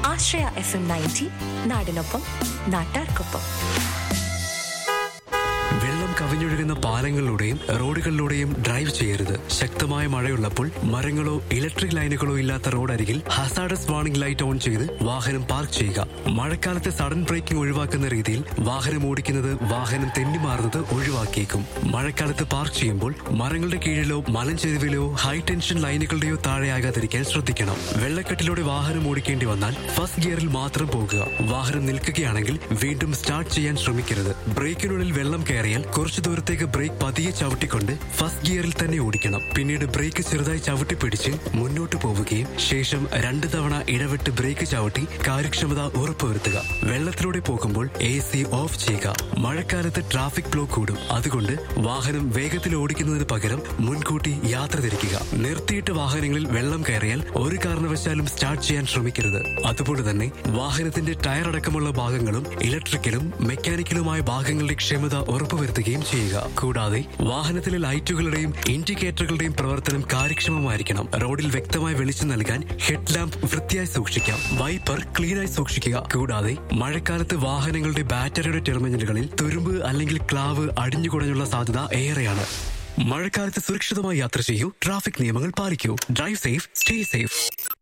ആശ്രയ F M ninety നാടിനൊപ്പം നാട്ടാർക്കൊപ്പം വെള്ളം കവിഞ്ഞൊഴുകുന്ന പാലങ്ങളിലൂടെയും റോഡുകളിലൂടെയും ഡ്രൈവ് ചെയ്യരുത് ശക്തമായ മഴയുള്ളപ്പോൾ മരങ്ങളോ ഇലക്ട്രിക് ലൈനുകളോ ഇല്ലാത്ത റോഡരികിൽ ഹസാഡസ് വാർണിംഗ് ലൈറ്റ് ഓൺ ചെയ്ത് വാഹനം പാർക്ക് ചെയ്യുക മഴക്കാലത്ത് സഡൻ ബ്രേക്കിംഗ് ഒഴിവാക്കുന്ന രീതിയിൽ വാഹനം ഓടിക്കുന്നത് വാഹനം തെന്നിമാറുന്നത് ഒഴിവാക്കിയേക്കും മഴക്കാലത്ത് പാർക്ക് ചെയ്യുമ്പോൾ മരങ്ങളുടെ കീഴിലോ മലഞ്ചെരുവിലോ ഹൈ ടെൻഷൻ ലൈനുകളുടെയോ താഴെയാകാതിരിക്കാൻ ശ്രദ്ധിക്കണം വെള്ളക്കെട്ടിലൂടെ വാഹനം ഓടിക്കേണ്ടി വന്നാൽ ഫസ്റ്റ് ഗിയറിൽ മാത്രം പോകുക വാഹനം നിൽക്കുകയാണെങ്കിൽ വീണ്ടും സ്റ്റാർട്ട് ചെയ്യാൻ ശ്രമിക്കരുത് ബ്രേക്കിനുള്ളിൽ വെള്ളം കയറിയാൽ കുറച്ചു ദൂരത്തേക്ക് ബ്രേക്ക് പതിയെ ചവിട്ടിക്കൊണ്ട് ഫസ്റ്റ് ഗിയറിൽ തന്നെ ഓടിക്കണം പിന്നീട് ബ്രേക്ക് ചെറുതായി ചവിട്ടി പിടിച്ച് മുന്നോട്ട് പോവുകയും ശേഷം രണ്ട് തവണ ഇടവിട്ട് ബ്രേക്ക് ചവിട്ടി കാര്യക്ഷമത ഉറപ്പുവരുത്തുക വെള്ളത്തിലൂടെ പോകുമ്പോൾ എ സി ഓഫ് ചെയ്യുക മഴക്കാലത്ത് ട്രാഫിക് ബ്ലോക്ക് കൂടും അതുകൊണ്ട് വാഹനം വേഗത്തിൽ ഓടിക്കുന്നതിന് പകരം മുൻകൂട്ടി യാത്ര തിരിക്കുക നിർത്തിയിട്ട വാഹനങ്ങളിൽ വെള്ളം കയറിയാൽ ഒരു കാരണവശാലും സ്റ്റാർട്ട് ചെയ്യാൻ ശ്രമിക്കരുത് അതുപോലെ തന്നെ വാഹനത്തിന്റെ ടയർ അടക്കമുള്ള ഭാഗങ്ങളും ഇലക്ട്രിക്കലും മെക്കാനിക്കലുമായ ഭാഗങ്ങളുടെ ക്ഷമത ഉറപ്പുവരുത്തുകയും ചെയ്യുക കൂടാതെ വാഹനത്തിലെ ലൈറ്റുകളുടെയും ഇൻഡിക്കേറ്ററുകളുടെയും പ്രവർത്തനം കാര്യക്ഷമമായിരിക്കണം റോഡിൽ വ്യക്തമായ വെളിച്ചം നൽകാൻ ഹെഡ് ലാമ്പ് വൃത്തിയായി സൂക്ഷിക്കാം വൈപ്പർ ക്ലീനായി സൂക്ഷിക്കുക കൂടാതെ മഴക്കാലത്ത് വാഹനങ്ങളുടെ ബാറ്ററിയുടെ ടെർമിനലുകളിൽ തുരുമ്പ് അല്ലെങ്കിൽ ക്ലാവ് അടിഞ്ഞുകുടഞ്ഞുള്ള സാധ്യത ഏറെയാണ് മഴക്കാലത്ത് സുരക്ഷിതമായി യാത്ര ചെയ്യൂ ട്രാഫിക് നിയമങ്ങൾ പാലിക്കൂ drive safe stay safe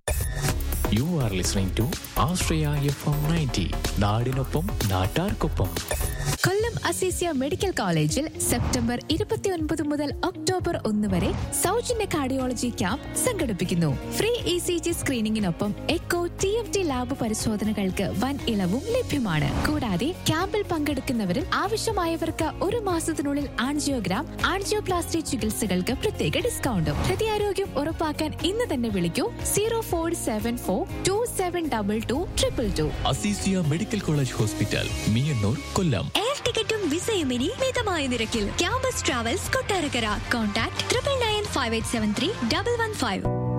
you are listening to Ashraya F M ninety നാടിനൊപ്പം നാട്ടാർക്കൊപ്പം കൊല്ലം അസീസിയ മെഡിക്കൽ കോളേജിൽ സെപ്റ്റംബർ ഇരുപത്തിയൊൻപത് മുതൽ ഒക്ടോബർ ഒന്ന് വരെ സൗജന്യ കാർഡിയോളജി ക്യാമ്പ് സംഘടിപ്പിക്കുന്നു ഫ്രീ ഇ സി ജി സ്ക്രീനിങ്ങിനൊപ്പം echo T F T lab പരിശോധനകൾക്ക് വൻ ഇളവും ലഭ്യമാണ് കൂടാതെ ക്യാമ്പിൽ പങ്കെടുക്കുന്നവരിൽ ആവശ്യമായവർക്ക് ഒരു മാസത്തിനുള്ളിൽ ആൻജിയോഗ്രാം ആൻജിയോപ്ലാസ്റ്റി ചികിത്സകൾക്ക് പ്രത്യേക ഡിസ്കൗണ്ടും ഹൃദയാരോഗ്യം ഉറപ്പാക്കാൻ ഇന്ന് തന്നെ വിളിക്കൂ zero four seven four two seven double two triple two Aziziya medical college hospital Meeyannoor Kollam air ടിക്കറ്റും വിസയും ഇനി മിതമായ നിരക്കിൽ campus travels Kottarakkara contact triple nine five eight seven three double one five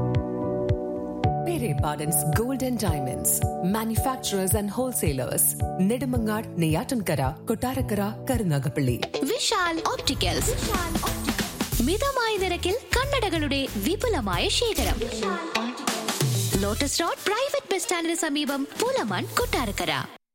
Pere Pardon's Golden Diamonds, manufacturers and wholesalers, Nedimangar, Neyatankara, Kotarakara, Karunagapalli. Vishal opticals മിതമായ നിരക്കിൽ കണ്ണടകളുടെ വിപുലമായ ശേഖരം ലോട്ടസ് റോഡ് പ്രൈവറ്റ് ബസ് സ്റ്റാൻഡിന് സമീപം പുലമൺ കൊട്ടാരക്കര